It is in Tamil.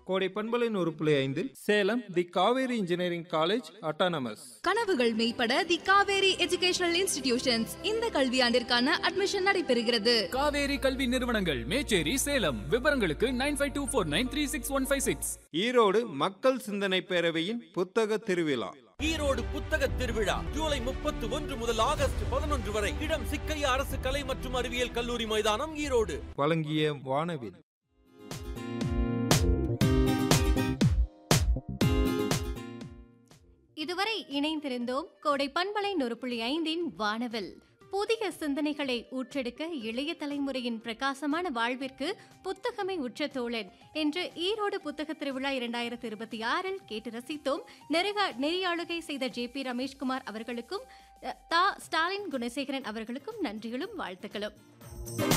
கோடை பண்பலின் ஒரு புள்ளி ஐந்தில் Salem the Kaveri engineering college autonomous கனவுகள் மெய்ப்பட தி காவேரி எஜுகேஷனல் இன்ஸ்டிடியூஷன்ஸ் இந்த கல்வியாண்டிற்கான அட்மிஷன் நடைபெறுகிறது காவேரி கல்வி நிறுவனங்கள் மேச்சேரி சேலம் விவரங்களுக்கு nine five two four nine three six one five six Erode மக்கள் சிந்தனை பேரவையின் புத்தக திருவிழா ஈரோடு புத்தக திருவிழா ஜூலை முப்பத்து ஒன்று முதல் ஆகஸ்ட் பதினொன்று வரை இடம் சிக்கையா அரசு கலை மற்றும் அறிவியல் கல்லூரி மைதானம் ஈரோடு வழங்கிய வானவில் இதுவரை இணைந்திருந்தோம் கோடை பண்பலை நொறு புள்ளி ஐந்தின் வானவில் புதிய சிந்தனைகளை ஊற்றெடுக்க இளைய தலைமுறையின் பிரகாசமான வாழ்விற்கு புத்தகமே உற்ற தோழன் என்று ஈரோடு புத்தக திருவிழா இரண்டாயிரத்தி இருபத்தி ஆறில் கேட்டு ரசித்தோம் நிறைவா நெறியாளுகை செய்த ஜே பி ரமேஷ்குமார் அவர்களுக்கும் அ, தா ஸ்டாலின் குணசேகரன் அவர்களுக்கும் நன்றிகளும் வாழ்த்துக்களும்